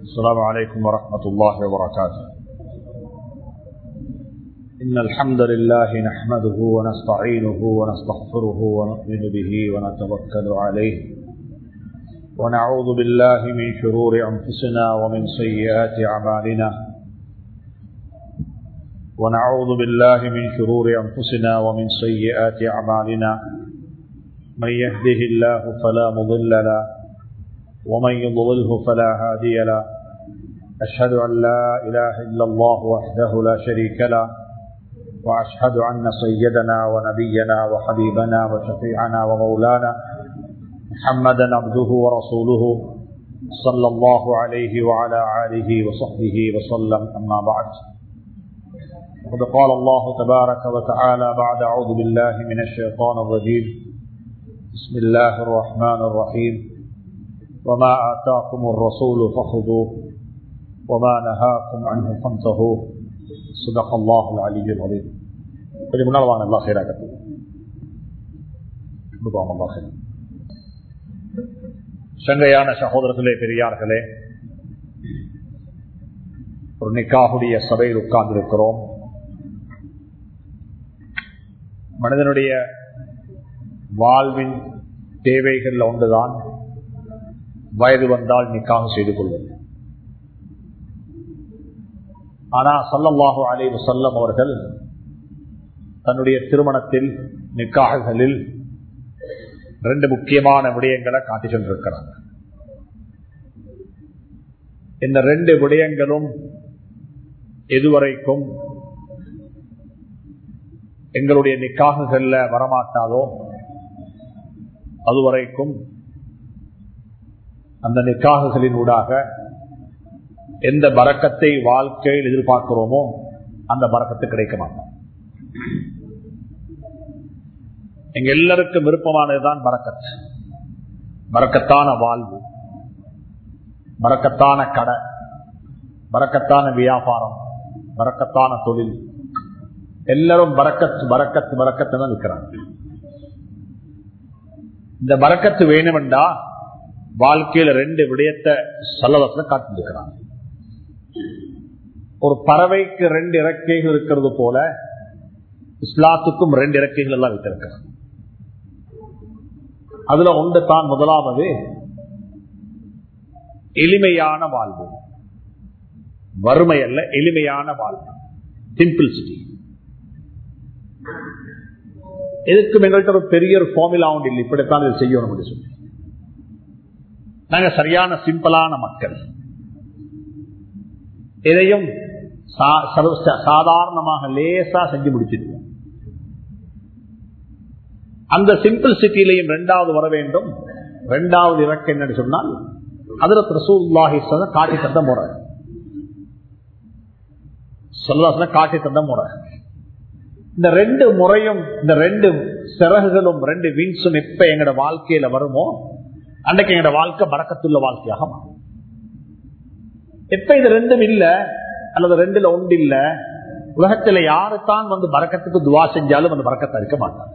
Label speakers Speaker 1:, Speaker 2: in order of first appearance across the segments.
Speaker 1: السلام عليكم ورحمة الله وبركاته إن الحمد لله نحمده ونستعينه ونستغفره ونؤمن به ونتوكل عليه ونعوذ بالله من شرور أنفسنا ومن سيئات أعمالنا ونعوذ بالله من شرور أنفسنا ومن سيئات أعمالنا من يهده الله فلا مضل له ومن يضلله فلا هادي له أشهد أن لا إله إلا الله وحده لا شريك له وأشهد أن سيدنا ونبينا وحبيبنا وشفيعنا ومولانا محمدا عبده ورسوله صلى الله عليه وعلى آله وصحبه وسلم أما بعد وقد قال الله تبارك وتعالى بعد أعوذ بالله من الشيطان الرجيم بسم الله الرحمن الرحيم وما آتاكم الرسول فخذوه وما نهاكم عنه فانتهوا صدق الله العلي العظيم கொஞ்சம் முன்னால் வாங்க எல்லாம் சீராகட்டும் அல்லா சரி சங்கையான சகோதரர்களே பெரியார்களே ஒரு நிக்காகுடைய சபையில் உட்கார்ந்திருக்கிறோம் மனிதனுடைய வாழ்வின் தேவைகள் ஒன்றுதான் வயது வந்தால் நிக்காக செய்து கொள்வது ஆனா சல்லல்லாஹு அலி வசல்லம் அவர்கள் தன்னுடைய திருமணத்தில் நிக்காகங்களில் ரெண்டு முக்கியமான விடயங்களை காட்டி சென்றிருக்கிறாங்க இந்த ரெண்டு விடயங்களும் எதுவரைக்கும் எங்களுடைய நிக்காகுகள்ல வரமாட்டாதோ அதுவரைக்கும் அந்த நிக்காகுகளின் ஊடாக எந்த பறக்கத்தை வாழ்க்கையில் எதிர்பார்க்கிறோமோ அந்த பறக்கத்து கிடைக்க மாட்டோம் எங்க எல்லாருக்கும் விருப்பமானதுதான் பறக்கத் பறக்கத்தான வாழ்வு பறக்கத்தான கடை பறக்கத்தான வியாபாரம் பறக்கத்தான தொழில் எல்லாரும் பறக்கத்து பறக்கத்து பறக்கத்து தான் இருக்கிறாங்க இந்த பறக்கத்து வேணுமெண்டா வாழ்க்கையில ரெண்டு விடயத்தை சல்லவத்துல காட்டிருக்கிறாங்க ஒரு பறவைக்கு ரெண்டு இறக்கைகள் இருக்கிறது போல இஸ்லாத்துக்கும் ரெண்டு இறக்கைகள் எல்லாம் வைத்திருக்கிறாங்க அதுல ஒன்று தான் முதலாவது எளிமையான வாழ்வு வறுமை அல்ல எளிமையான வாழ்வு சிம்பிள்சிட்டி எதுக்கும் எங்கள்கிட்ட ஒரு பெரிய ஒரு ஃபார்முலா ஒன்று இல்லை இப்படித்தான் இதை செய்யணும் சொல்லி நாங்க சரியான சிம்பிளான மக்கள் எதையும் சாதாரணமாக லேசா செஞ்சு முடிச்சிருவோம் அந்த சிம்பிள் சிட்டியிலையும் ரெண்டாவது வர வேண்டும் ரெண்டாவது இறக்க என்னன்னு சொன்னால் அதுல ரசூல்லாஹி காட்டி தந்த முறை சொல்லாசன காட்டி தந்த முறை இந்த ரெண்டு முறையும் இந்த ரெண்டு சிறகுகளும் ரெண்டு வின்ஸும் எப்ப எங்கட வாழ்க்கையில வருமோ அன்றைக்கு எங்கட வாழ்க்கை பறக்கத்துள்ள வாழ்க்கையாக மாறும் எப்ப இது ரெண்டும் இல்ல அல்லது ரெண்டுல ஒன்று இல்ல உலகத்துல யாருத்தான் வந்து பறக்கத்துக்கு துவா செஞ்சாலும் அந்த பறக்கத்தை இருக்க மாட்டாங்க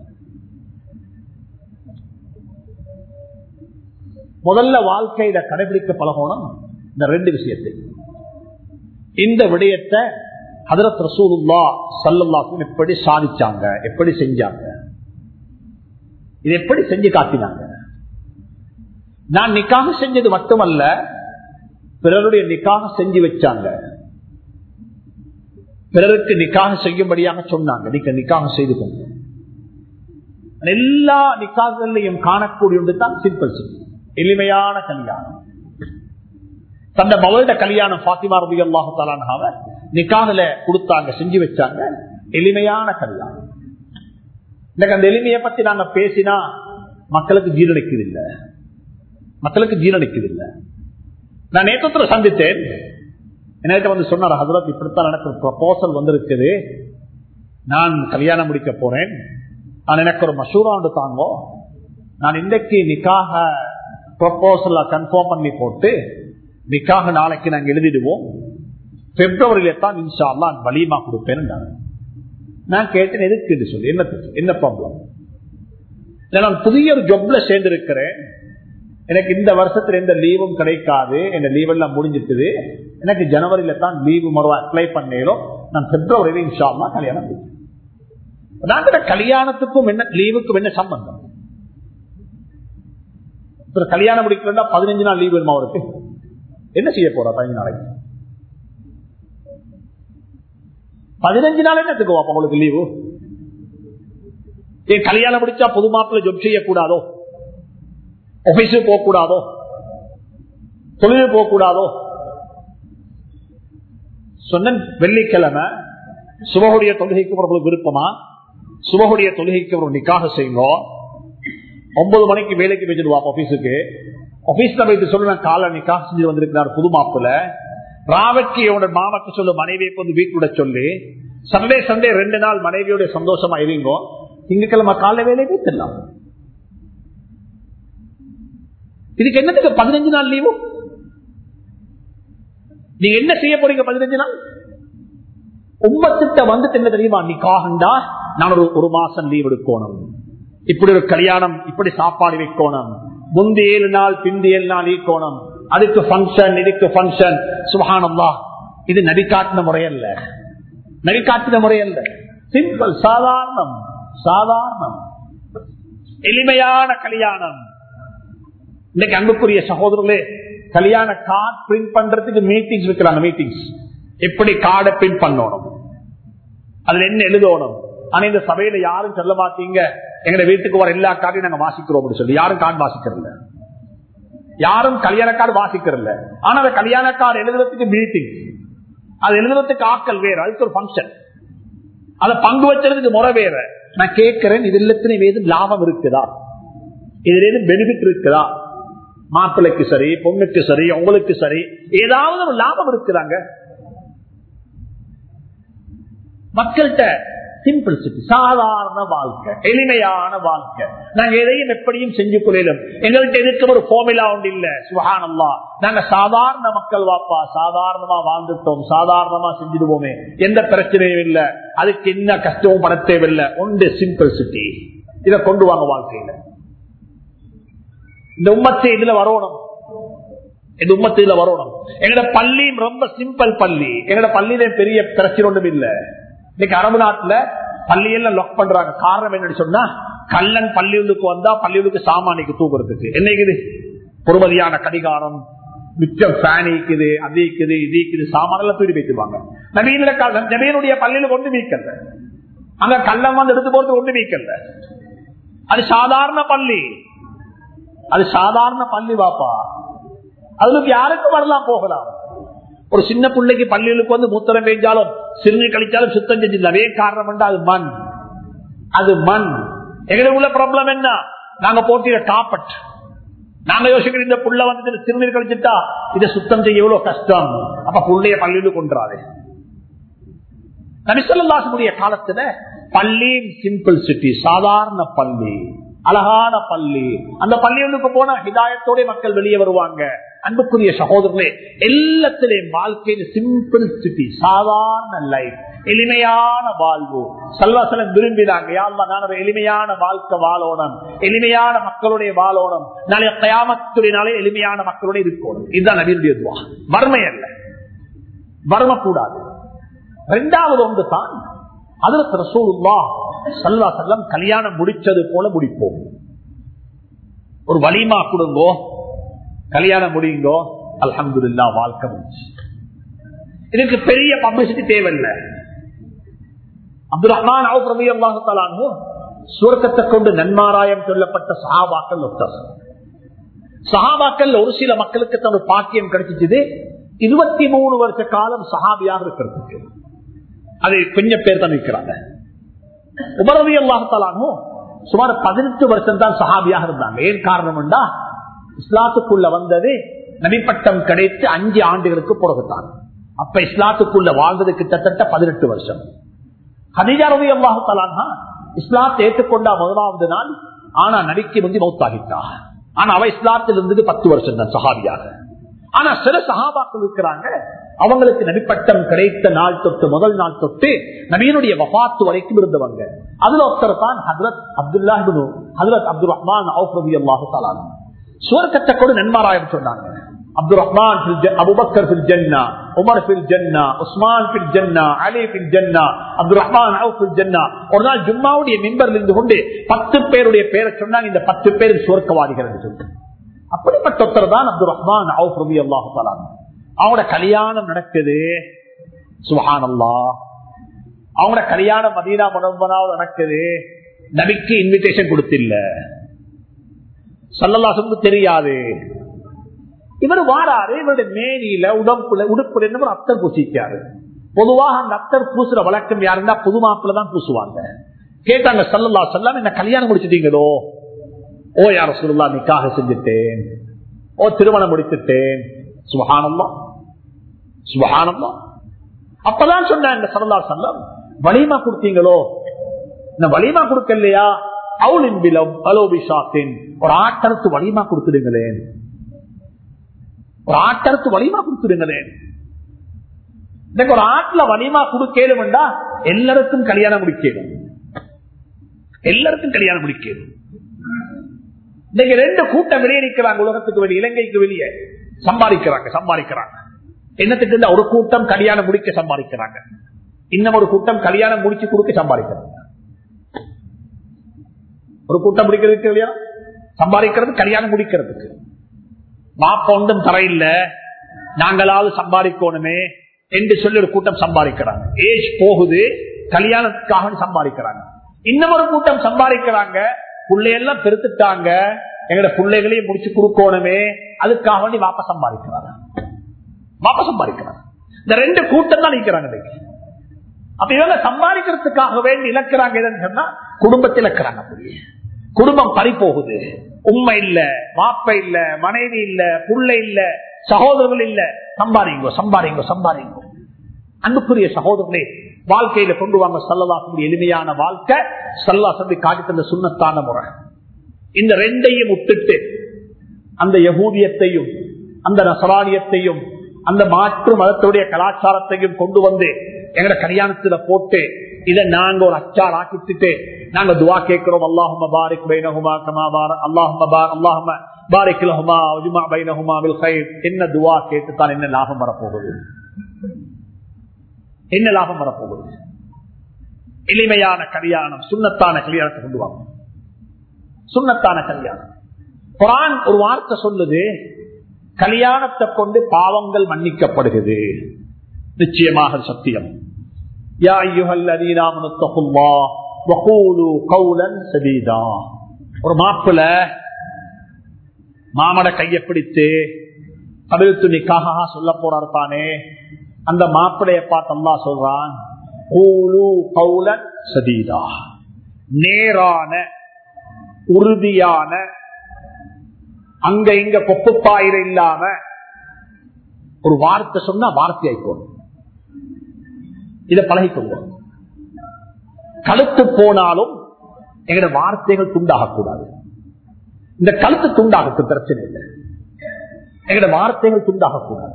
Speaker 1: முதல்ல வாழ்க்கையில கடைபிடிக்க பழகணும் இந்த ரெண்டு விஷயத்தை இந்த விடயத்தை ஹதரத் ரசூலுல்லா சல்லல்லாக்கும் எப்படி சாதிச்சாங்க எப்படி செஞ்சாங்க இது எப்படி செஞ்சு காட்டினாங்க நான் நிக்காக செஞ்சது மட்டுமல்ல பிறருடைய நிக்காக செஞ்சு வச்சாங்க பிறருக்கு நிக்காக செய்யும்படியாக சொன்னாங்க நீங்க நிக்காக செய்து கொண்டு எல்லா நிக்காகங்களையும் காணக்கூடிய ஒன்று தான் சிம்பிள் எளிமையான கல்யாணம் தந்த மவள்ட கல்யாணம் பாத்திமா ரபி அல்லாஹு தலானாவ நிக்காகல கொடுத்தாங்க செஞ்சு வச்சாங்க எளிமையான கல்யாணம் இன்னைக்கு அந்த எளிமையை பத்தி நாங்க பேசினா மக்களுக்கு ஜீரணிக்குது இல்ல மக்களுக்கு ஜீரணிக்குது இல்ல நான் நேற்றத்துல சந்தித்தேன் என்கிட்ட வந்து சொன்னார் ஹசரத் இப்படித்தான் எனக்கு ப்ரப்போசல் வந்திருக்குது நான் கல்யாணம் முடிக்க போறேன் நான் எனக்கு ஒரு மசூராண்டு தாங்கோ நான் இன்றைக்கு நிக்காக ப்ரப்போசல கன்ஃபார்ம் பண்ணி போட்டு நிக்காக நாளைக்கு நாங்க எழுதிடுவோம் பிப்ரவரியில தான் இன்ஷா நான் வலியமா கொடுப்பேன் நான் கேட்டேன் எதுக்கு சொல்லி என்ன என்ன ப்ராப்ளம் நான் புதிய ஒரு ஜொப்ல சேர்ந்திருக்கிறேன் எனக்கு இந்த வருஷத்துல எந்த லீவும் கிடைக்காது என் லீவ் எல்லாம் முடிஞ்சிட்டுது எனக்கு ஜனவரியில தான் லீவு மறுவா அப்ளை பண்ணேலும் நான் பிப்ரவரியில இன்ஷால்லா கல்யாணம் முடிப்பேன். நாங்க கல்யாணத்துக்கும் என்ன லீவுக்கும் என்ன சம்பந்தம் இப்ப கல்யாணம் முடிக்கிறதா பதினஞ்சு நாள் லீவு வேணுமா அவருக்கு என்ன செய்ய போறா பதினஞ்சு நாளைக்கு பதினஞ்சு நாள் என்னத்துக்கு அப்ப உங்களுக்கு லீவு ஏன் கல்யாணம் முடிச்சா பொது மாப்பிள்ள ஜொப் செய்யக்கூடாதோ ஆபீஸு போக கூடாதோ தொழில் போக கூடாதோ சொன்ன வெள்ளிக்கிழமை சுபகுடைய தொழுகைக்கு உங்களுக்கு விருப்பமா சுபகுடைய தொழுகைக்கு ஒரு நிக்காக செய்யுங்க ஒன்பது மணிக்கு வேலைக்கு வச்சுடுவா ஆபீஸுக்கு ஆபீஸ்ல போயிட்டு சொல்லுங்க கால நிக்காக செஞ்சு வந்திருக்கிறார் புது மாப்பிள்ள ராவட்கி அவனோட மாமக்கு சொல்லு மனைவியை வந்து வீட்டுட சொல்லி சண்டே சண்டே ரெண்டு நாள் மனைவியோட சந்தோஷமா இருங்கோ திங்கக்கிழமை கால வேலையை வைத்திடலாம் இதுக்கு என்னத்துக்கு பதினஞ்சு நாள் லீவு நீங்க என்ன செய்ய போறீங்க பதினஞ்சு நாள் உம்மத்திட்ட வந்துட்டு என்ன தெரியுமா நீ காகண்டா நான் ஒரு ஒரு மாசம் லீவ் எடுக்கணும் இப்படி ஒரு கல்யாணம் இப்படி சாப்பாடு வைக்கணும் முந்தி ஏழு நாள் பிந்தி ஏழு நாள் ஈக்கோணும் அதுக்கு பங்கன் இதுக்கு பங்கன் சுகானம்லா இது நடிக்காட்டின முறையல்ல நடிக்காட்டின முறையல்ல சிம்பிள் சாதாரணம் சாதாரணம் எளிமையான கல்யாணம் இன்னைக்கு அன்புக்குரிய சகோதரர்களே கல்யாண கார்டு பிரிண்ட் பண்றதுக்கு மீட்டிங்ஸ் வைக்கிறாங்க மீட்டிங்ஸ் எப்படி கார்டை பிரிண்ட் பண்ணணும் அதுல என்ன எழுதணும் ஆனா இந்த சபையில யாரும் சொல்ல மாட்டீங்க எங்க வீட்டுக்கு வர எல்லா கார்டையும் நாங்க வாசிக்கிறோம் சொல்லி யாரும் கார்டு வாசிக்கிறதில்ல யாரும் கல்யாண கார்டு வாசிக்கிறதில்ல ஆனா அந்த கல்யாண கார்டு எழுதுறதுக்கு மீட்டிங் அது எழுதுறதுக்கு ஆக்கள் வேற அதுக்கு ஒரு பங்கன் அதை பங்கு வச்சதுக்கு முறை வேற நான் கேட்கிறேன் இது எல்லாத்திலும் ஏதும் லாபம் இருக்குதா இதுல ஏதும் பெனிஃபிட் இருக்குதா மாப்பிள்ளைக்கு சரி பொண்ணுக்கு சரி உங்களுக்கு சரி ஏதாவது ஒரு லாபம் இருக்குதாங்க மக்கள்கிட்ட சிம்பிளிசிட்டி சாதாரண வாழ்க்கை எளிமையான வாழ்க்கை நாங்க எதையும் எப்படியும் செஞ்சு கொள்ளும் எங்கள்கிட்ட இருக்கிற ஒரு போமிலா ஒன்று இல்ல சுகானம்மா நாங்க சாதாரண மக்கள் வாப்பா சாதாரணமா வாழ்ந்துட்டோம் சாதாரணமா செஞ்சிடுவோமே எந்த பிரச்சனையும் இல்ல அதுக்கு என்ன கஷ்டமும் பட தேவையில்லை ஒன்று சிம்பிளிசிட்டி இதை கொண்டு வாங்க வாழ்க்கையில இந்த உம்மத்தை இதுல வரணும் இந்த உம்மத்தை இதுல வரணும் எங்கட பள்ளியும் ரொம்ப சிம்பிள் பள்ளி எங்கட பள்ளியில பெரிய பிரச்சனை ஒன்றும் இல்ல இன்னைக்கு அரபு நாட்டுல பள்ளியெல்லாம் லாக் பண்றாங்க காரணம் என்னன்னு சொன்னா கல்லன் பள்ளியுக்கு வந்தா பள்ளியுக்கு சாமானிக்கு தூக்குறதுக்கு என்னைக்குது பொறுமதியான கடிகாரம் மிச்சம் ஃபேன் இருக்குது அது இருக்குது இது இருக்குது சாமான எல்லாம் தூக்கி வைத்துவாங்க நவீன நவீனுடைய பள்ளியில கொண்டு மீக்கல அங்க கள்ளம் வந்து எடுத்து போறது கொண்டு மீக்கல அது சாதாரண பள்ளி அது சாதாரண பள்ளி வாப்பா அதுக்கு யாருக்கும் வரலாம் போகலாம் ஒரு சின்ன பிள்ளைக்கு பள்ளிகளுக்கு வந்து மூத்திரம் பெய்ஞ்சாலும் சிறுநீர் கழிச்சாலும் சுத்தம் செஞ்சிருந்த அதே காரணம் அது மண் அது மண் எங்களுக்கு உள்ள ப்ராப்ளம் என்ன நாங்க போட்டிய காப்பட் நாங்க யோசிக்கிற இந்த புள்ள வந்து சிறுநீர் கழிச்சுட்டா இதை சுத்தம் செய்ய எவ்வளவு கஷ்டம் அப்ப புள்ளைய பள்ளியில கொண்டுறாரு நபிசல்லாசனுடைய காலத்துல பள்ளி சிம்பிள் சிட்டி சாதாரண பள்ளி அழகான பள்ளி அந்த பள்ளிகளுக்கு போன ஹிதாயத்தோட மக்கள் வெளியே வருவாங்க அன்புக்குரிய சகோதரர்களே எல்லாத்திலையும் வாழ்க்கையில் சிம்பிள் சிட்டி சாதாரண லைஃப் எளிமையான வாழ்வு சல்வாசலம் விரும்பினாங்க யாருமா நான் ஒரு எளிமையான வாழ்க்கை வாழணும் எளிமையான மக்களுடைய வாழணும் நாளைய கயாமத்துடைய எளிமையான மக்களோட இருக்கணும் இதுதான் நவீனுடைய துவா வறுமை அல்ல வறுமை கூடாது இரண்டாவது ஒன்று தான் அதற்கு ரசூலுல்லா சல்லா செல்லம் கல்யாணம் முடிச்சது போல முடிப்போம் ஒரு வலிமா கொடுங்கோ கல்யாணம் முடியுங்கோ அல்ஹம்துல்லா வாழ்க்கை முடிச்சு இதுக்கு பெரிய பப்ளிசிட்டி தேவையில்லை அப்துல் ரஹ்மான் ரவி அல்லாஹாலு சுவர்க்கத்தை கொண்டு நன்மாராயம் சொல்லப்பட்ட சஹாபாக்கள் ஒத்தர் சஹாபாக்கள் ஒரு சில மக்களுக்கு தன்னோட பாக்கியம் கிடைச்சிச்சு இருபத்தி மூணு வருஷ காலம் சஹாபியாக இருக்கிறதுக்கு அது கொஞ்சம் பேர் தான் இருக்கிறாங்க உமரவி அல்லாஹாலும் சுமார் பதினெட்டு வருஷம் தான் சஹாபியாக இருந்தாங்க ஏன் காரணம் இஸ்லாத்துக்குள்ள வந்தது நபிப்பட்டம் கிடைத்து அஞ்சு ஆண்டுகளுக்கு பிறகுதான் அப்ப இஸ்லாத்துக்குள்ள வாழ்ந்தது கிட்டத்தட்ட பதினெட்டு வருஷம் ஹதீஜா ரவி அல்லாஹாலா இஸ்லாத்தை ஏற்றுக்கொண்டா முதலாவது நாள் ஆனா நபிக்கு முந்தி மௌத்தாகிட்டா ஆனா அவ இஸ்லாத்தில் இருந்தது பத்து வருஷம் தான் சஹாபியாக ஆனா சில சஹாபாக்கள் இருக்கிறாங்க அவங்களுக்கு நபிப்பட்டம் கிடைத்த நாள் தொட்டு முதல் நாள் தொட்டு நபியனுடைய வபாத்து வரைக்கும் இருந்தவங்க அதுல ஒருத்தர் தான் ஹசரத் அப்துல்லா ஹசரத் அப்துல் ரஹ்மான் அல்லாஹு சுவர்க்கத்தை கொண்டு நன்மாராயம் சொன்னாங்க அப்துல் ரஹ்மான் அபுபக்கர் பில் ஜன்னா உமர் பில் ஜன்னா உஸ்மான் பில் ஜன்னா அலி பில் ஜன்னா அப்துல் ரஹ்மான் பில் ஜன்னா ஒரு நாள் ஜும்மாவுடைய மெம்பர்ல இருந்து கொண்டு பத்து பேருடைய பேரை சொன்னாங்க இந்த பத்து பேர் சுவர்க்கவாதிகள் என்று சொல்லி அப்படிப்பட்ட ஒருத்தர் தான் அப்துல் ரஹ்மான் அவுப் ரபி அல்லாஹு அவங்களோட கல்யாணம் நடக்குது சுஹானல்லா அவங்களோட கல்யாணம் மதீனா மனோபனாவது நடக்குது நபிக்கு இன்விடேஷன் கொடுத்தில்ல சல்லல்லாசுக்கு தெரியாது இவர் வாராரு இவருடைய மேனியில உடம்புல உடுப்புல என்ன ஒரு அத்தர் பூசிக்காரு பொதுவாக அந்த அத்தர் பூசுற வழக்கம் யாருன்னா புது மாப்பிள்ள தான் பூசுவாங்க கேட்டாங்க சல்லல்லா சொல்லாம் என்ன கல்யாணம் முடிச்சிட்டீங்களோ ஓ யார சொல்லா நிக்காக செஞ்சுட்டேன் ஓ திருமணம் முடித்துட்டேன் சுபகானம்மா சுபகானம்மா அப்பதான் சொன்னாங்க சல்லா சொல்லம் வலிமா கொடுத்தீங்களோ இந்த வலிமா கொடுக்கலையா அவுலின் பிலம் அலோபிஷாத்தின் ஒரு ஆட்டரத்து வலிமா கொடுத்துடுங்களேன் ஒரு ஆட்டரத்து வலிமா கொடுத்துடுங்களேன் இன்னைக்கு ஒரு ஆட்டுல வலிமா கொடுக்கலும்டா எல்லாருக்கும் கல்யாணம் முடிக்கணும் எல்லாருக்கும் கல்யாணம் முடிக்கணும் இன்னைக்கு ரெண்டு கூட்டம் வெளியே நிற்கிறாங்க உலகத்துக்கு வெளியே இலங்கைக்கு வெளியே சம்பாதிக்கிறாங்க சம்பாதிக்கிறாங்க என்னத்துக்கு ஒரு கூட்டம் கல்யாணம் முடிக்க சம்பாதிக்கிறாங்க இன்னும் ஒரு கூட்டம் கல்யாணம் முடிச்சு கொடுக்க சம்பாதிக்கிறாங்க ஒரு கூட்டம் முடிக்கிறதுக்கு இல்லையா சம்பாதிக்கிறது கல்யாணம் முடிக்கிறதுக்கு மாப்ப ஒன்றும் தரையில்ல நாங்களாவது சம்பாதிக்கணுமே என்று சொல்லி ஒரு கூட்டம் சம்பாதிக்கிறாங்க ஏஜ் போகுது கல்யாணத்துக்காக சம்பாதிக்கிறாங்க இன்னும் ஒரு கூட்டம் சம்பாதிக்கிறாங்க பிள்ளையெல்லாம் பெருத்துட்டாங்க எங்கட பிள்ளைகளையும் முடிச்சு கொடுக்கணுமே அதுக்காக வேண்டி வாப்ப சம்பாதிக்கிறாங்க வாப்ப சம்பாதிக்கிறாங்க இந்த ரெண்டு கூட்டம் தான் நிற்கிறாங்க இன்னைக்கு அப்ப இவங்க சம்பாதிக்கிறதுக்காக வேண்டி இழக்கிறாங்க எதுன்னு சொன்னா குடும்பத்தில் இழக்கிறாங்க குடும்பம் பறி போகுது உண்மை இல்ல மாப்ப இல்ல மனைவி இல்ல புள்ள இல்ல சகோதரர்கள் இல்ல சம்பாதிங்கோ சம்பாதிங்கோ சம்பாதிங்கோ அன்புக்குரிய சகோதரர்களே வாழ்க்கையில கொண்டு வாங்க சல்லவாசனுடைய எளிமையான வாழ்க்கை சல்லா சந்தி காட்டி தந்த சுண்ணத்தான முறை இந்த ரெண்டையும் விட்டுட்டு அந்த யகூதியத்தையும் அந்த நசரானியத்தையும் அந்த மாற்று மதத்துடைய கலாச்சாரத்தையும் கொண்டு வந்து எங்கட கல்யாணத்துல போட்டு இதை நாங்க ஒரு அச்சார் ஆக்கிட்டு நாங்க துவா கேட்கிறோம் அல்லாஹும பாரிக் பைனஹுமா கமா பார அல்லாஹும பார் அல்லாஹும பாரிக் லஹுமா உஜுமா பைனஹுமா வில் கைர் என்ன துவா கேட்டு தான் என்ன லாபம் வரப்போகுது என்ன லாபம் வரப்போகுது எளிமையான கல்யாணம் சுண்ணத்தான கல்யாணத்தை கொண்டு வாங்க சுண்ணத்தான கல்யாணம் குரான் ஒரு வார்த்தை சொல்லுது கல்யாணத்தை கொண்டு பாவங்கள் மன்னிக்கப்படுகிறது நிச்சயமாக சத்தியம் யா ஐயுஹல்லதீனாமனுத்தகுல்லா வகூலு கௌலன் சதீதா ஒரு மாப்பிள மாமட கையை பிடித்து கபில் துணிக்காக சொல்ல போறாரு தானே அந்த மாப்பிளைய பார்த்து அல்லா சொல்றான் கூலு கௌலன் சதீதா நேரான உறுதியான அங்க இங்க கொப்பு பாயிர இல்லாம ஒரு வார்த்தை சொன்னா வார்த்தையை போடும் இதை பழகிக்கொள்வோம் கழுத்து போனாலும் எங்கட வார்த்தைகள் துண்டாகக்கூடாது இந்த கழுத்து துண்டாகத்து பிரச்சனை இல்லை எங்கட வார்த்தைகள் துண்டாகக்கூடாது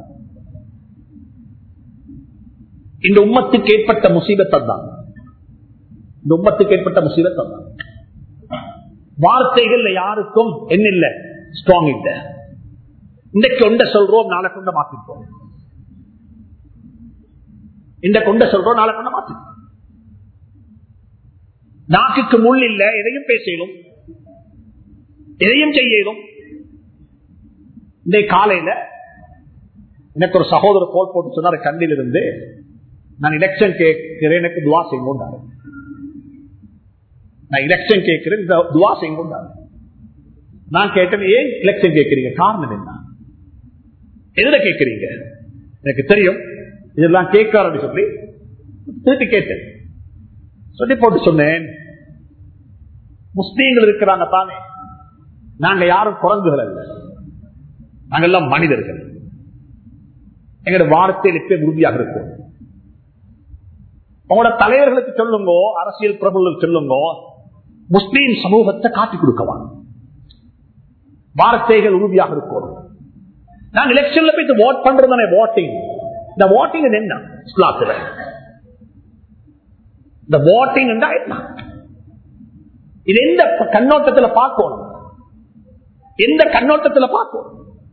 Speaker 1: இந்த உம்மத்துக்கு ஏற்பட்ட முசீபத்தை தான் இந்த உம்மத்துக்கு ஏற்பட்ட முசீபத்தை தான் வார்த்தைகள் யாருக்கும் என்ன இல்லை ஸ்ட்ராங் இல்ல இன்றைக்கு ஒண்ட சொல்றோம் நாளை கொண்ட மாத்திப்போம் இந்த கொண்ட சொல்றோம் நாளை கொண்ட மாத்திப்போம் நாக்குக்கு முள் இல்ல எதையும் பேசலும் எதையும் செய்யலும் இந்த காலையில எனக்கு ஒரு சகோதரர் கோல் போட்டு சொன்னார் கண்ணில் இருந்து நான் எலெக்ஷன் கேட்கிறேன் எனக்கு துவா செய்யுங்கொண்டாரு நான் எலெக்ஷன் கேட்கிறேன் இந்த துவா செய்யுங்கொண்டாரு நான் கேட்டேன் ஏன் எலெக்ஷன் கேட்கிறீங்க காரணம் என்ன எதுல கேட்கிறீங்க எனக்கு தெரியும் இதெல்லாம் கேட்காரு சொல்லி திருப்பி கேட்டேன் சொல்லி போட்டு சொன்னேன் முஸ்லீம்கள் இருக்கிறாங்க தானே நாங்க யாரும் குரங்குகள் அல்ல நாங்கெல்லாம் மனிதர்கள் எங்களோட வார்த்தையில் எப்பயும் உறுதியாக இருக்கும் உங்களோட தலைவர்களுக்கு சொல்லுங்க அரசியல் பிரபுகளுக்கு சொல்லுங்க முஸ்லீம் சமூகத்தை காட்டி கொடுக்கவாங்க வார்த்தைகள் உறுதியாக இருக்கும் நாங்க எலெக்ஷன்ல போய் ஓட் பண்றது ஓட்டிங் இந்த ஓட்டிங் என்ன இஸ்லாத்துல இந்த ஓட்டிங் என்ன இது எந்த கண்ணோட்டத்தில் பார்க்கணும் எந்த கண்ணோட்டத்துல பார்க்கும்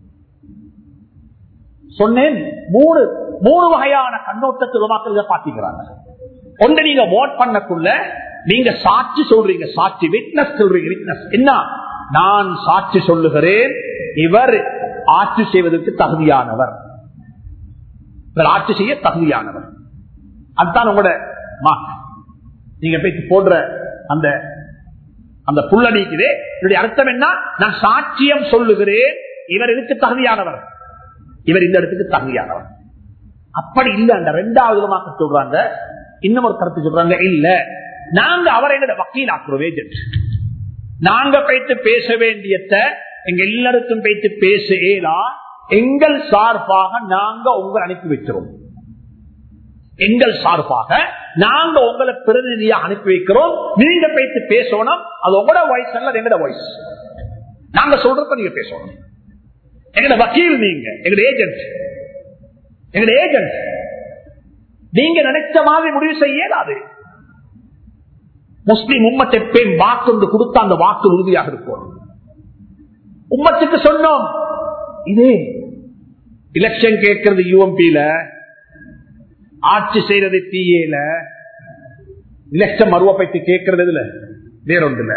Speaker 1: சொன்னேன் மூணு மூணு வகையான கண்ணோட்டத்தில் மக்கள் இதை பார்த்திக்கிறாங்க ஒன்று நீங்க ஓட் பண்ணக்குள்ள நீங்க சாட்சி சொல்றீங்க சாட்சி விட்னஸ் சொல்றீங்க விட்னஸ் என்ன நான் சாட்சி சொல்லுகிறேன் இவர் ஆட்சி செய்வதற்கு தகுதியானவர் இவர் ஆட்சி செய்ய தகுதியானவர் அதுதான் உங்களோட mark. நீங்க போய் போடுற அந்த அந்த புள்ளடிக்குது இதனுடைய அர்த்தம் என்ன நான் சாட்சியம் சொல்லுகிறேன் இவர் இதுக்கு தகுதியானவர் இவர் இந்த இடத்துக்கு தகுதியானவர் அப்படி இல்ல அந்த ரெண்டாவது விதமாக சொல்றாங்க இன்னும் ஒரு கருத்து சொல்றாங்க இல்ல நாங்க அவரை எங்க வக்கீல் ஆக்குறோம் ஏஜென்ட் நாங்க போயிட்டு பேச வேண்டியத எங்க எல்லாருக்கும் போயிட்டு பேச ஏலா எங்கள் சார்பாக நாங்க உங்களை அனுப்பி வைக்கிறோம் எங்கள் சார்பாக நாங்க உங்களை பிரதிநிதியா அனுப்பி வைக்கிறோம் நீங்க போயிட்டு பேசணும் அது உங்களோட வாய்ஸ் அல்ல எங்கட வாய்ஸ் நாங்க சொல்றத நீங்க பேசணும் எங்கட வக்கீல் நீங்க எங்கட ஏஜென்ட் எங்கட ஏஜென்ட் நீங்க நினைச்ச மாதிரி முடிவு செய்ய இயலாது முஸ்லிம் உம்மத்தை பேர் வாக்கு கொடுத்த அந்த வாக்கு உறுதியாக இருக்கும் உம்மத்துக்கு சொன்னோம் இது எலெக்ஷன் கேட்கறது யூஎம்பியில ஆட்சி செய்யறது பிஏல எலெக்ஷன் மறுவ பற்றி கேட்கறது இதுல வேறொன்றுல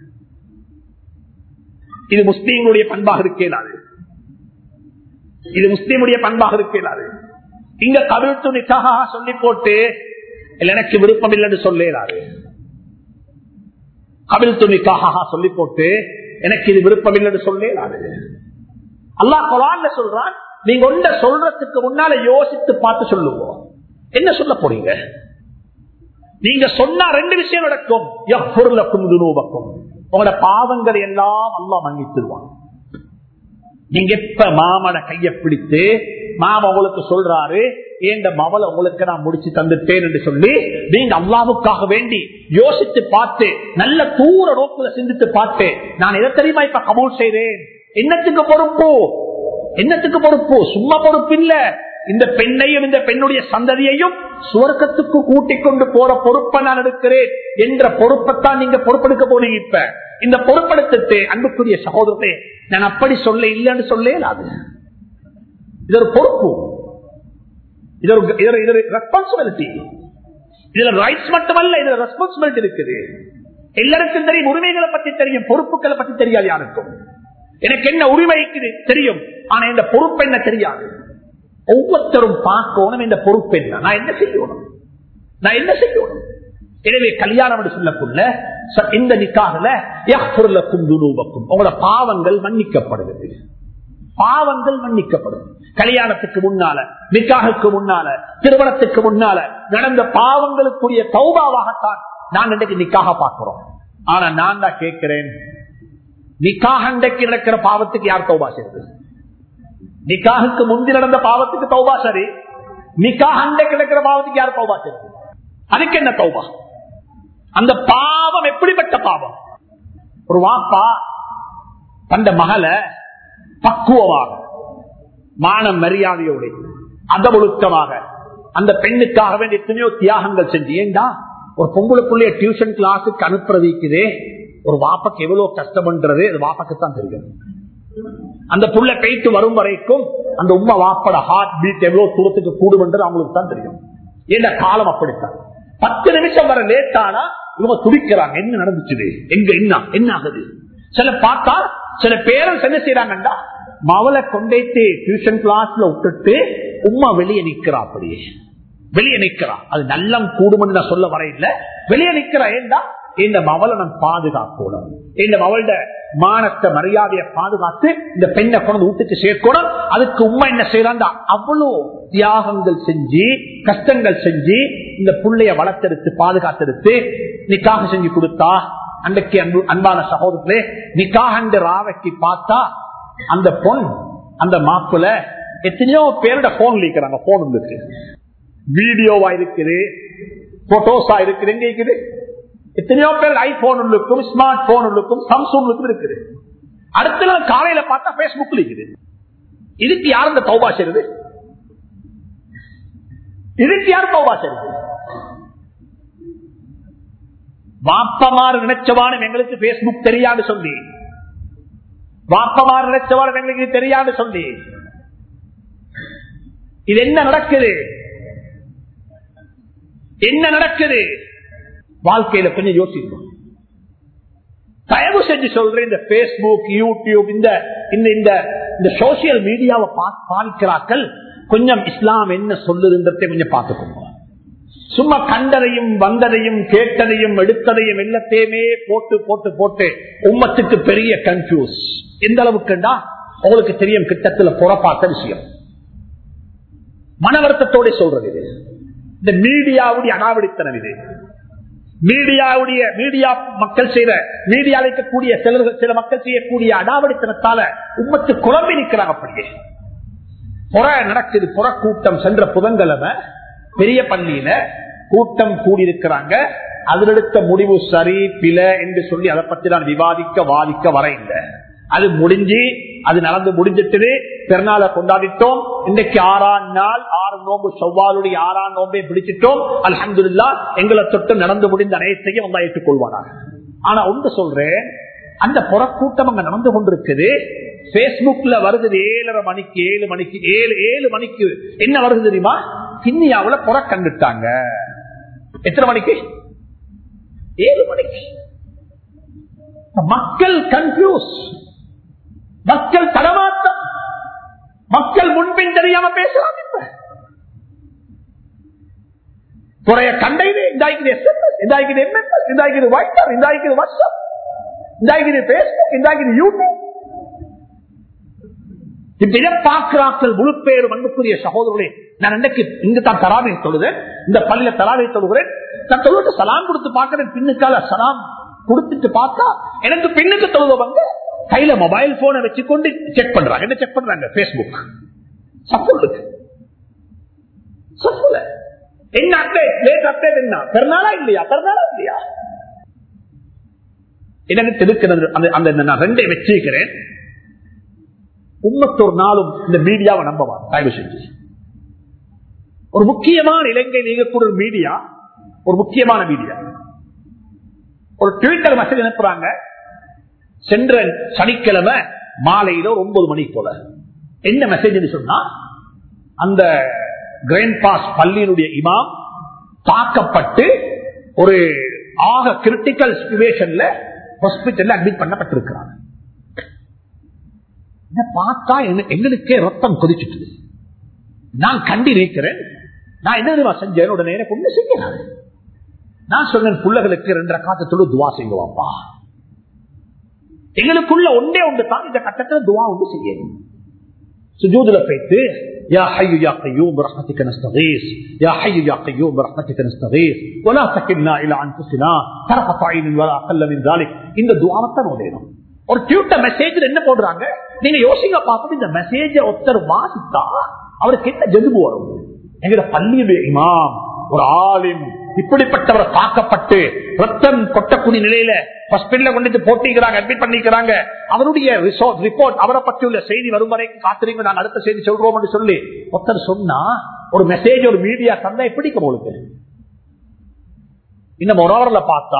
Speaker 1: இது முஸ்லீம்களுடைய பண்பாக இருக்கேலாது இது முஸ்லீமுடைய பண்பாக இருக்கேலாது இங்க கவிழ்த்து நிக்காக சொல்லி போட்டு இல்ல எனக்கு விருப்பம் இல்லைன்னு சொல்லேலாது கபில் துணிக்காக சொல்லி போட்டு எனக்கு இது விருப்பம் இல்லைன்னு சொல்லேலாது அல்லாஹ் குரான்ல சொல்றான் நீங்க ஒன்ற சொல்றதுக்கு முன்னால யோசித்து பார்த்து சொல்லுவோம் என்ன சொல்ல போறீங்க நீங்க சொன்னா ரெண்டு விஷயம் நடக்கும் எப்பொருளுக்கும் துனூபக்கும் உங்களோட பாவங்களை எல்லாம் அல்லா மன்னித்துருவான் நீங்க எப்ப மாமன கைய பிடித்து மாமா உங்களுக்கு சொல்றாரு ஏண்ட மவளை உங்களுக்கு நான் முடிச்சு தந்துட்டேன் என்று சொல்லி நீங்க அல்லாவுக்காக வேண்டி யோசித்து பார்த்து நல்ல தூர நோக்குல சிந்தித்து பார்த்து நான் எதை தெரியுமா இப்ப கபூல் செய்றேன் என்னத்துக்கு பொறுப்பு என்னத்துக்கு பொறுப்பு சும்மா பொறுப்பு இல்ல இந்த பெண்ணையும் இந்த பெண்ணுடைய சந்ததியையும் சுவர்க்கத்துக்கு கூட்டிக் கொண்டு போற பொறுப்பை நான் எடுக்கிறேன் என்ற பொறுப்பைத்தான் நீங்க பொறுப்பெடுக்க போனீங்க இப்ப இந்த பொறுப்பெடுத்துட்டு அன்புக்குரிய சகோதரத்தை நான் அப்படி சொல்ல இல்லைன்னு சொல்ல இயலாது இது ஒரு பொறுப்பு இது ஒரு இது ஒரு- இது ஒரு ரெஸ்பான்சிபிலிட்டி இதுல ரைட்ஸ் மட்டுமல்ல இதுல ரெஸ்பான்சிபிலிட்டி இருக்குது எல்லாருக்கும் தெரியும் உரிமைகளை பத்தி தெரியும் பொறுப்புகளை பத்தி தெரியாது யாருக்கும் எனக்கு என்ன உரிமை இருக்குது தெரியும் ஆனா இந்த பொறுப்பு என்ன தெரியாது ஒவ்வொருத்தரும் பார்க்கணும் இந்த பொறுப்பு என்ன நான் என்ன செய்யணும் நான் என்ன செய்யணும் எனவே கல்யாணம் என்று சொல்லக்குள்ள ச- இந்த நிக்காகல யஹ்ஃபுர்லக்கும் துனூபக்கும் உங்களோட பாவங்கள் மன்னிக்கப்படுகிறது பாவங்கள் மன்னிக்கப்படும் கல்யாணத்துக்கு முன்னால நிக்காகுக்கு முன்னால திருமணத்துக்கு முன்னால நடந்த பாவங்களுக்குரிய தௌபாவாகத்தான் நான் இன்றைக்கு நிக்காக பார்க்கிறோம் ஆனா நான் தான் கேட்கிறேன் நிக்காக இன்றைக்கு நடக்கிற பாவத்துக்கு யார் தௌபா செய்யுது நிக்காகுக்கு முந்தி நடந்த பாவத்துக்கு தௌபா சரி நிக்காக இன்றைக்கு நடக்கிற பாவத்துக்கு யார் தௌபா செய்யுது அதுக்கு என்ன தௌபா அந்த பாவம் எப்படிப்பட்ட பாவம் ஒரு வாப்பா தந்த மகளை பக்குவமாக மான மரியாதையோடு அதொழுக்கமாக அந்த பெண்ணுக்காக வேண்டிய எத்தனையோ தியாகங்கள் செஞ்சு ஏண்டா ஒரு பொங்கலுக்குள்ளே டியூஷன் கிளாஸுக்கு அனுப்புறதுக்குதே ஒரு வாப்பக்கு எவ்வளவு கஷ்டம்ன்றது அது வாப்பக்குத்தான் தெரியும் அந்த புள்ள கைட்டு வரும் வரைக்கும் அந்த உண்மை வாப்பட ஹார்ட் பீட் எவ்வளவு தூரத்துக்கு கூடும்ன்றது அவங்களுக்கு தான் தெரியும் ஏன்னா காலம் அப்படித்தான் பத்து நிமிஷம் வர லேட் ஆனா இவங்க துடிக்கிறாங்க என்ன நடந்துச்சு எங்க என்ன என்ன ஆகுது சில பார்த்தா சில பேரண்ட்ஸ் என்ன செய்யறாங்கண்டா மவளை கொண்டேத்து டியூஷன் கிளாஸ்ல விட்டுட்டு உமா வெளியே நிக்கிறா அப்படியே வெளியே நிக்கிறா அது நல்லம் கூடும்னு நான் சொல்ல வரையில வெளியே நிக்கிறா ஏண்டா இந்த மவளை நான் பாதுகாக்கணும் இந்த மவளோட மானத்தை மரியாதையை பாதுகாத்து இந்த பெண்ணை கொண்டு வீட்டுக்கு சேர்க்கணும் அதுக்கு உண்மை என்ன செய்யறாண்டா அவ்வளவு தியாகங்கள் செஞ்சு கஷ்டங்கள் செஞ்சு இந்த புள்ளைய வளர்த்தெடுத்து பாதுகாத்தெடுத்து நிக்காக செஞ்சு கொடுத்தா அன்றைக்கு அன்பு அன்பான சகோதரர்களே நிக்காக ராவைக்கு பார்த்தா அந்த பொன் அந்த மாப்புல எத்தனையோ பேரோட போன் இருக்கிறாங்க போன் இருக்கு வீடியோவா இருக்குது போட்டோஸா இருக்குது எங்க இருக்குது எத்தனையோ பேர் ஐபோன் இருக்கும் ஸ்மார்ட் போன் இருக்கும் சாம்சங் இருக்குது அடுத்த நாள் காலையில பார்த்தா பேஸ்புக்ல இருக்குது இதுக்கு யார் இந்த தௌபா செய்யுது இதுக்கு யார் தௌபா செய்யுது வாப்பமாறு நினைச்சவானும் எங்களுக்கு பேஸ்புக் தெரியாது சொல்லி வாப்பமார் நினைச்சவாறு எங்களுக்கு தெரியாது சொல்லி இது என்ன நடக்குது என்ன நடக்குது வாழ்க்கையில கொஞ்சம் யோசிக்கும் தயவு செஞ்சு சொல்றேன் இந்த பேஸ்புக் யூடியூப் இந்த இந்த இந்த இந்த சோசியல் மீடியாவை பாதிக்கிறார்கள் கொஞ்சம் இஸ்லாம் என்ன சொல்லுதுன்றதை கொஞ்சம் பார்த்துக்கோங்க சும்மா கண்டதையும் வந்ததையும் கேட்டதையும் எடுத்ததையும் எல்லாத்தையுமே போட்டு போட்டு போட்டு உம்மத்துக்கு பெரிய கன்ஃபியூஸ் எந்த அளவுக்குண்டா உங்களுக்கு தெரியும் கிட்டத்துல புறப்பாத்த விஷயம் மன வருத்தத்தோட சொல்றது இது இந்த மீடியாவுடைய அனாவடித்தனம் இது மீடியாவுடைய மீடியா மக்கள் செய்த மீடியா அழைக்கக்கூடிய சிலர்கள் சில மக்கள் செய்யக்கூடிய அடாவடித்தனத்தால உம்மத்து குழம்பி நிற்கிறாங்க அப்படியே புற நடக்குது புற கூட்டம் சென்ற புதன்கிழமை பெரிய பள்ளியில கூட்டம் கூடியிருக்கிறாங்க அதில் எடுத்த முடிவு சரி பில என்று சொல்லி அதை பத்தி நான் விவாதிக்க வாதிக்க வர இல்லை அது முடிஞ்சு அது நடந்து முடிஞ்சிட்டு பெருநாளை கொண்டாடிட்டோம் இன்றைக்கு ஆறாம் நாள் ஆறு நோம்பு செவ்வாலுடைய ஆறாம் நோம்பை பிடிச்சிட்டோம் அலமதுல்லா எங்களை தொட்டு நடந்து முடிந்த அனைத்தையும் வந்தா ஏற்றுக்கொள்வானாக ஆனா ஒன்று சொல்றேன் அந்த புறக்கூட்டம் அங்க நடந்து கொண்டிருக்குது பேஸ்புக்ல வருது ஏழரை மணிக்கு ஏழு மணிக்கு ஏழு ஏழு மணிக்கு என்ன வருது தெரியுமா கிண்ணியாவுல புற கண்டுட்டாங்க எத்தனை மணிக்கு ஏழு மணிக்கு மக்கள் கன்ஃபியூஸ் மக்கள் தடமாற்றம் மக்கள் முன்பின் தெரியாம பேசலாம் இப்ப குறைய கண்டைது இந்தாய்க்குது எஸ்எம்எஸ் இந்தாய்க்குது எம்எஸ்எஸ் இந்தாய்க்குது வாட்ஸ்அப் இந்தாய்க்குது வாட்ஸ்அப் இந்தாய்க்குது பேஸ்புக் இந்தாய்க்குது யூடியூப் இப்படியே பார்க்கிறார்கள் முழு பேரும் அன்புக்குரிய சகோதரர்களே நான் இன்றைக்கு இங்கு தான் தராவை தொழுதேன் இந்த பள்ளியில தராவை தொழுகிறேன் நான் தொழுவிட்டு சலாம் கொடுத்து பார்க்கிறேன் பின்னுக்கால சலாம் கொடுத்துட்டு பார்த்தா எனக்கு பின்னுக்கு தொழுதவங்க கையில மொபைல் போனை வச்சுக்கொண்டு செக் பண்றாங்க என்ன செக் பண்றாங்க பேஸ்புக் சப்புலுக்கு சப்புல என்ன அப்டேட் லேட் அப்டேட் என்ன பெருநாளா இல்லையா பெருநாளா இல்லையா எனக்கு திருக்கிறது அந்த அந்த நான் ரெண்டே வச்சிருக்கிறேன் உண்மத்தொரு நாளும் இந்த மீடியாவை நம்பவான் தயவு செஞ்சு ஒரு முக்கியமான இலங்கையில் இயங்கக்கூடிய ஒரு மீடியா ஒரு முக்கியமான மீடியா ஒரு ட்விட்டர் மெசேஜ் அனுப்புறாங்க சென்ற சனிக்கிழமை மாலையில ஒரு ஒன்பது மணிக்கு போல என்ன மெசேஜ் சொன்னா அந்த கிராண்ட் பாஸ் பள்ளியினுடைய இமாம் தாக்கப்பட்டு ஒரு ஆக கிரிட்டிக்கல் சுச்சுவேஷன்ல ஹாஸ்பிட்டல்ல அட்மிட் பண்ணப்பட்டிருக்கிறாங்க இதை பார்த்தா எங்களுக்கே ரத்தம் கொதிச்சுட்டு நான் கண்டி நிற்கிறேன் நான் என்ன தெரியுமா செஞ்சேன் உடனே எனக்கு ஒண்ணு செய்யறாரு நான் சொன்னேன் பிள்ளைகளுக்கு ரெண்டரை காத்தத்தோடு துவா செய்வாப்பா எங்களுக்குள்ள ஒன்றே ஒன்று தான் இந்த கட்டத்தில் துவா ஒன்று செய்யணும் சுஜூதுல போயிட்டு يا حي يا قيوم برحمتك نستغيث يا حي يا قيوم برحمتك نستغيث ولا تكلنا الى انفسنا طرفة عين ولا اقل من ذلك இந்த துஆவத்தான் ஓதணும் ஒரு ட்விட்டர் மெசேஜ் என்ன போடுறாங்க நீங்க யோசிங்க பார்த்துட்டு இந்த மெசேஜ ஒருத்தர் வாசித்தா அவருக்கு என்ன ஜெதுபு வரும் எங்கிற பள்ளியுடைய இமாம் ஒரு ஆளின் இப்படிப்பட்டவர் தாக்கப்பட்டு ரத்தம் கொட்டக்கூடிய நிலையில ஹாஸ்பிட்டல கொண்டு போட்டிக்கிறாங்க அட்மிட் பண்ணிக்கிறாங்க அவருடைய ரிப்போர்ட் அவரை பற்றியுள்ள செய்தி வரும் வரைக்கும் காத்திரிங்க நாங்க அடுத்த செய்தி சொல்றோம் என்று சொல்லி ஒருத்தர் சொன்னா ஒரு மெசேஜ் ஒரு மீடியா தந்தா பிடிக்கும் உங்களுக்கு இந்த மொராவரில் பார்த்தா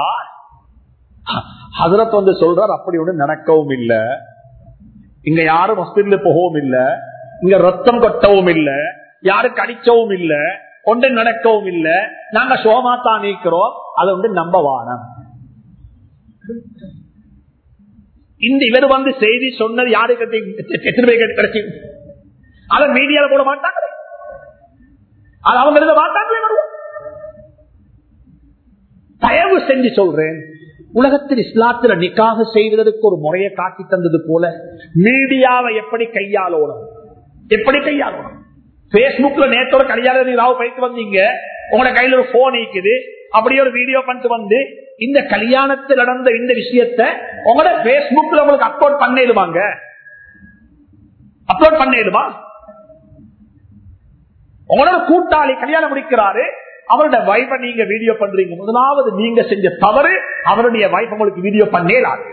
Speaker 1: ஹசரத் வந்து சொல்றார் அப்படி ஒண்ணு நடக்கவும் இல்ல இங்க யாரும் ஹாஸ்பிட்டல் போகவும் இல்ல இங்க ரத்தம் கொட்டவும் இல்ல யாருக்கு அடிக்கவும் இல்ல ஒன்று நடக்கவும் இல்ல நாங்க சோமாத்தான் நீக்கிறோம் அதை வந்து நம்ப வானம் இந்த இவர் வந்து செய்தி சொன்னது யாரு கட்டி எத்தனை பேர் கிடைச்சி அதை மீடியால போட மாட்டாங்களே அது அவங்க எழுத மாட்டாங்களே தயவு செஞ்சு சொல்றேன் உலகத்தில் இஸ்லாத்துல நிக்காக செய்வதற்கு ஒரு முறையை காட்டி தந்தது போல மீடியாவை எப்படி கையாளணும் எப்படி கையாளணும் பேஸ்புக்ல நேத்தோட கல்யாணம் ராவ் போயிட்டு வந்தீங்க உங்களோட கையில ஒரு போன் இருக்குது அப்படியே ஒரு வீடியோ பண்ணிட்டு வந்து இந்த கல்யாணத்தில் நடந்த இந்த விஷயத்த உங்களோட பேஸ்புக்ல உங்களுக்கு அப்லோட் பண்ணிடுவாங்க அப்லோட் பண்ணிடுமா உங்களோட கூட்டாளி கல்யாணம் முடிக்கிறாரு அவரோட வைஃபை நீங்க வீடியோ பண்றீங்க முதலாவது நீங்க செஞ்ச தவறு அவருடைய வைஃப் உங்களுக்கு வீடியோ பண்ணேலாது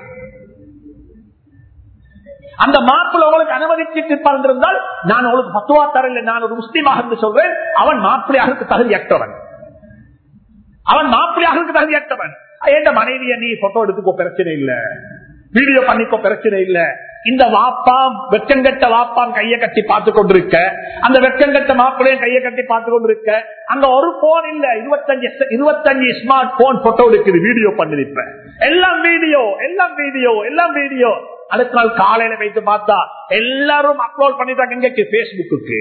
Speaker 1: அந்த மாப்பிள்ள உங்களுக்கு அனுமதிச்சிட்டு இருந்தால் நான் உங்களுக்கு பத்துவா தரல நான் ஒரு முஸ்லீமாக இருந்து சொல்றேன் அவன் மாப்பிள்ளையாக தகுதியற்றவன் அவன் மாப்பிள்ளையாக தகுதியற்றவன் என் மனைவிய நீ போட்டோ எடுத்துக்கோ பிரச்சனை இல்ல வீடியோ பண்ணிக்கோ பிரச்சனை இல்ல இந்த வாப்பாம் வெக்கங்கட்ட வாப்பாம் கைய கட்டி பார்த்து கொண்டிருக்க அந்த வெக்கங்கட்ட மாப்பிளையும் கைய கட்டி பார்த்து கொண்டிருக்க அங்க ஒரு போன் இல்ல இருபத்தஞ்சு இருபத்தஞ்சு ஸ்மார்ட் போன் போட்டோ இருக்குது வீடியோ பண்ணிருப்ப எல்லாம் வீடியோ எல்லாம் வீடியோ எல்லாம் வீடியோ அடுத்த நாள் காலையில வைத்து பார்த்தா எல்லாரும் அப்லோட் பண்ணிட்டாங்க எங்க பேஸ்புக்கு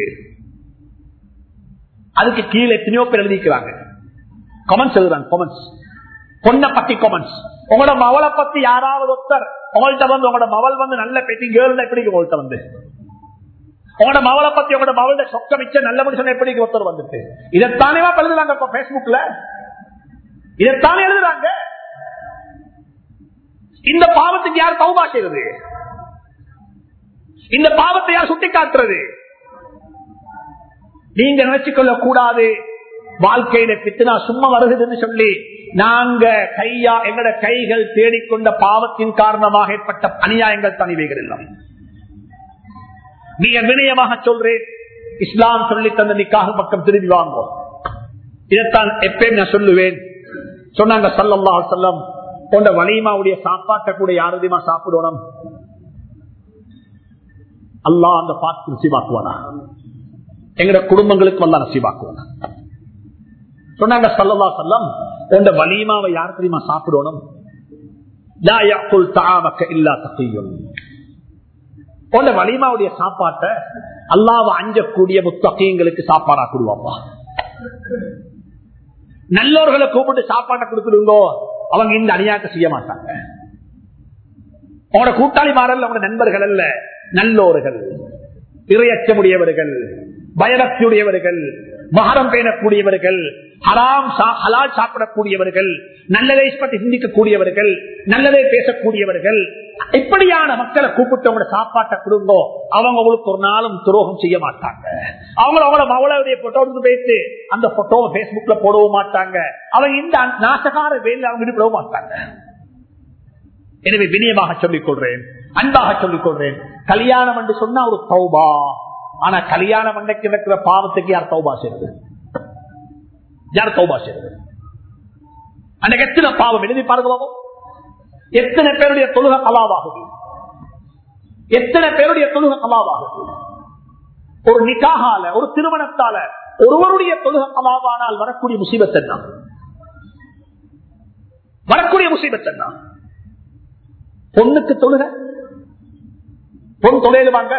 Speaker 1: அதுக்கு கீழே எத்தனையோ பேர் எழுதிக்கிறாங்க கமெண்ட்ஸ் எழுதுறாங்க கமெண்ட்ஸ் பொண்ணை பத்தி கமெண்ட்ஸ் உங்களோட மவளை பத்தி யாராவது ஒருத்தர் உங்கள்கிட்ட வந்து உங்களோட மவள் வந்து நல்ல பெட்டி கேர்ள் எப்படி உங்கள்கிட்ட வந்து உங்களோட மவளை பத்தி உங்களோட மவளோட சொக்க மிச்ச நல்ல மனுஷன் எப்படி ஒருத்தர் வந்துட்டு இதைத்தானே எழுதுறாங்க இப்ப பேஸ்புக்ல இதைத்தானே எழுதுறாங்க இந்த பாவத்துக்கு யார் தௌபா செய்யறது இந்த பாவத்தை யார் சுட்டி காட்டுறது நீங்க நினைச்சுக்கொள்ள கூடாது வாழ்க்கையில பித்துனா சும்மா வருகுதுன்னு சொல்லி நாங்க கையா எங்கட கைகள் தேடிக்கொண்ட பாவத்தின் காரணமாக ஏற்பட்ட அநியாயங்கள் தனிவைகள் எல்லாம் நீங்க வினயமாக சொல்றேன் இஸ்லாம் சொல்லி தந்த நிக்காக பக்கம் திரும்பி வாங்குவோம் இதைத்தான் எப்பயும் நான் சொல்லுவேன் சொன்னாங்க சல்லல்லா செல்லம் போன்ற வலிமாவுடைய சாப்பாட்டை கூட யாருதையுமா சாப்பிடணும் அல்லா அந்த பார்த்து நசிவாக்குவானா எங்கட குடும்பங்களுக்கு வந்தா நசிவாக்குவானா சொன்னாங்க சல்லல்லா செல்லம் போன்ற வலிமாவை யார் தெரியுமா சாப்பிடணும் இல்லா தத்தையும் போன்ற வலிமாவுடைய சாப்பாட்டை அல்லாவை அஞ்சக்கூடிய முத்தகையங்களுக்கு சாப்பாடா கொடுவாப்பா நல்லோர்களை கூப்பிட்டு சாப்பாட்டை கொடுத்துருங்கோ அவங்க இந்த அநியாயத்தை செய்ய மாட்டாங்க உங்களோட கூட்டாளி மாறல் உங்களோட நண்பர்கள் அல்ல நல்லோர்கள் இறையச்சமுடையவர்கள் பயபக்தியுடையவர்கள் மகரம் பேணக்கூடியவர்கள் ஹராம் ஹலால் சாப்பிடக்கூடியவர்கள் நல்லதை பற்றி சிந்திக்கக்கூடியவர்கள் நல்லதை பேசக்கூடியவர்கள் இப்படியான மக்களை கூப்பிட்டு அவங்களோட சாப்பாட்டை கொடுங்கோ அவங்க உங்களுக்கு ஒரு நாளும் துரோகம் செய்ய மாட்டாங்க அவங்க அவங்கள மவளுடைய போட்டோ எடுத்து வைத்து அந்த போட்டோவை பேஸ்புக்ல போடவும் மாட்டாங்க அவங்க இந்த நாசகார வேலை அவங்க ஈடுபடவும் மாட்டாங்க எனவே வினயமாக சொல்லிக் கொள்றேன் அன்பாக சொல்லிக் கொள்றேன் கல்யாணம் என்று சொன்னா ஒரு தௌபா ஆனா கல்யாணம் அன்றைக்கு இருக்கிற பாவத்துக்கு யார் தௌபா செய்யறது யார் தௌபா செய்யறது அன்றைக்கு எத்தனை பாவம் எழுதி பாருங்க எத்தனை பேருடைய தொழுக கலாவாகுது எத்தனை பேருடைய தொழுக கலாவாகுது ஒரு நிக்காகால ஒரு திருமணத்தால ஒருவருடைய தொழுக கலாவானால் வரக்கூடிய முசீபத் என்ன வரக்கூடிய முசீபத் என்ன பொண்ணுக்கு தொழுக பொன் தொழிலுவாங்க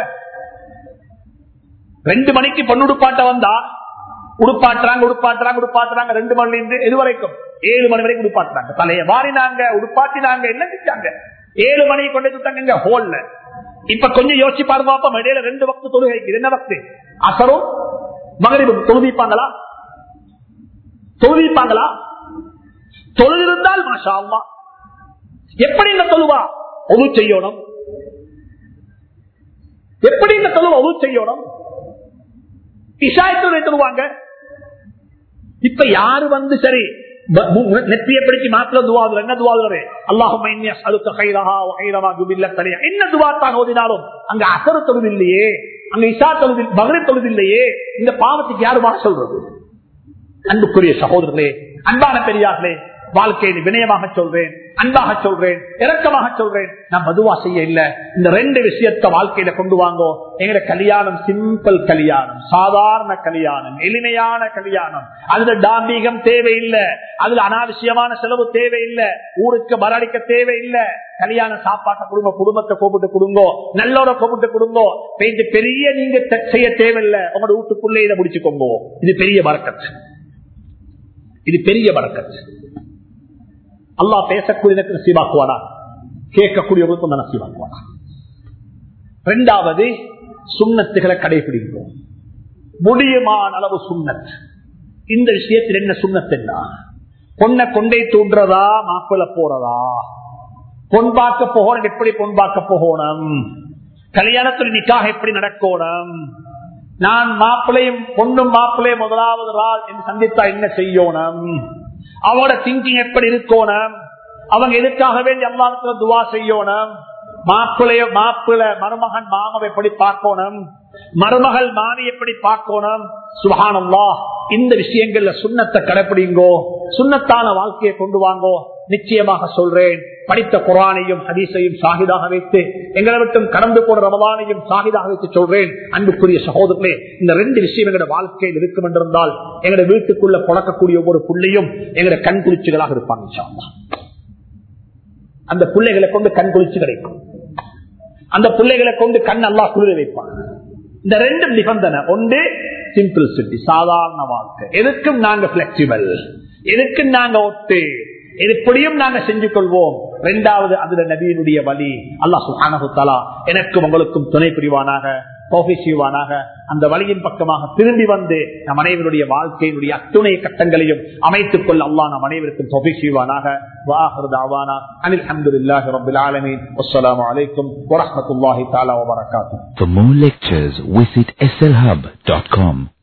Speaker 1: ரெண்டு மணிக்கு பொண்ணு உடுப்பாட்ட வந்தா உடுப்பாட்டுறாங்க உடுப்பாட்டுறாங்க உடுப்பாட்டுறாங்க ரெண்டு மணில இருந்து இது வரைக்கும் ஏழு மணி வரைக்கும் உடுப்பாட்டுறாங்க தலையை வாரினாங்க உடுப்பாட்டினாங்க என்ன செஞ்சாங்க ஏழு மணி கொண்டு விட்டாங்க ஹோல்ல இப்ப கொஞ்சம் யோசிச்சு பாருங்க இடையில ரெண்டு வக்து தொழுகைக்கு என்ன வக்து அசரும் மகரிபு தொழுவிப்பாங்களா தொழுவிப்பாங்களா தொழுதிருந்தால் மாஷா அல்லா எப்படி இந்த தொழுவா ஒது செய்யணும் எப்படி இந்த தொழுவா ஒது செய்யணும் இஷாயத்துறை தொழுவாங்க இப்ப யாரு வந்து சரி நெற்றிய பிடிச்சு மாத்திர துவாது என்ன துவாது அல்லாஹும் என்ன துவாத்தாக ஓதினாலும் அங்க அசரு தொழுது இல்லையே அங்க இஷா தொழுது மகரி தொழுது இல்லையே இந்த பாவத்துக்கு யாருமா சொல்றது அன்புக்குரிய சகோதரர்களே அன்பான பெரியார்களே வாழ்க்கையை வினயமாக சொல்றேன் அன்பாக சொல்றேன் இறக்கமாக சொல்றேன் நான் மதுவா செய்ய இல்ல இந்த ரெண்டு விஷயத்த வாழ்க்கையில கொண்டு வாங்கோ எங்க கல்யாணம் சிம்பிள் கல்யாணம் சாதாரண கல்யாணம் எளிமையான கல்யாணம் அதுல டாம்பீகம் தேவையில்லை அதுல அனாவசியமான செலவு தேவையில்லை ஊருக்கு மரடிக்க தேவையில்லை கல்யாண சாப்பாட்டை கொடுங்க குடும்பத்தை கூப்பிட்டு கொடுங்கோ நல்லோட கூப்பிட்டு கொடுங்கோ பெய்து பெரிய நீங்க செய்ய தேவையில்லை உங்களோட வீட்டுக்குள்ளே இதை முடிச்சுக்கோங்க இது பெரிய வரக்கத்து இது பெரிய வரக்கத்து அல்லா பேசக்கூடியதற்கு நசீவாக்குவானா கேட்கக்கூடியவர்களுக்கும் நசீவாக்குவானா இரண்டாவது சுண்ணத்துகளை கடைபிடிப்போம் முடியுமான அளவு சுண்ணத் இந்த விஷயத்தில் என்ன சுண்ணத் என்ன பொண்ணை கொண்டே தூண்டுறதா மாப்பிள்ள போறதா பொன் பார்க்க போகணும் எப்படி பொன் பார்க்க போகணும் கல்யாணத்தில் நிக்காக எப்படி நடக்கணும் நான் மாப்பிளையும் பொண்ணும் மாப்பிளையும் முதலாவது நாள் என்று சந்தித்தா என்ன செய்யணும் அவனோட திங்கிங் எப்படி இருக்கணும் அவங்க எதுக்காக வேண்டி அல்லாத்துல துவா செய்யணும் மாப்பிளைய மாப்பிள மருமகன் மாமவை எப்படி பார்க்கணும் மருமகள் மாணி எப்படி பார்க்கணும் சுகானம்லா இந்த விஷயங்கள்ல சுண்ணத்தை கடைப்பிடிங்கோ சுண்ணத்தான வாழ்க்கையை கொண்டு வாங்கோ நிச்சயமாக சொல்றேன் படித்த குரானையும் ஹதீஸையும் சாகிதாக வைத்து எங்களை விட்டும் கடந்து போன ரமதானையும் சாகிதாக வைத்து சொல்றேன் அன்புக்குரிய சகோதரர்களே இந்த ரெண்டு விஷயம் எங்களோட வாழ்க்கையில் இருக்கும் என்றிருந்தால் எங்களுடைய வீட்டுக்குள்ள புழக்கக்கூடிய ஒவ்வொரு புள்ளையும் எங்களுடைய கண் குளிச்சுகளாக இருப்பாங்க இன்ஷா அல்லாஹ். அந்த பிள்ளைகளை கொண்டு கண் குளிச்சு கிடைக்கும் அந்த பிள்ளைகளை கொண்டு கண் அல்லா குளிர வைப்பான் இந்த ரெண்டு நிபந்தனை ஒன்று சிம்பிளிசிட்டி சாதாரண வாழ்க்கை எதுக்கும் நாங்க பிளெக்சிபிள் எதுக்கும் நாங்க ஒட்டு எப்படியும் நாங்க செஞ்சு கொள்வோம் இரண்டாவது அதுல நபியினுடைய வழி அல்லாஹ் சுஹானஹு தஆலா எனக்கும் உங்களுக்கும் துணை புரிவானாக தௌஃபீக் செய்வானாக அந்த வழியின் பக்கமாக திரும்பி வந்து நம் அனைவருடைய வாழ்க்கையினுடைய அத்துணை கட்டங்களையும் அமைத்துக் கொள்ள அல்லாஹ் நம் அனைவருக்கும் தௌஃபீக் செய்வானாக வாஹிரு தஅவானா அனில் ஹம்துலில்லாஹி ரப்பில் ஆலமீன் வஸ்ஸலாமு அலைக்கும் வரஹ்மத்துல்லாஹி தஆலா வபரகாத்துஹு
Speaker 2: For more lectures, visit slhub.com.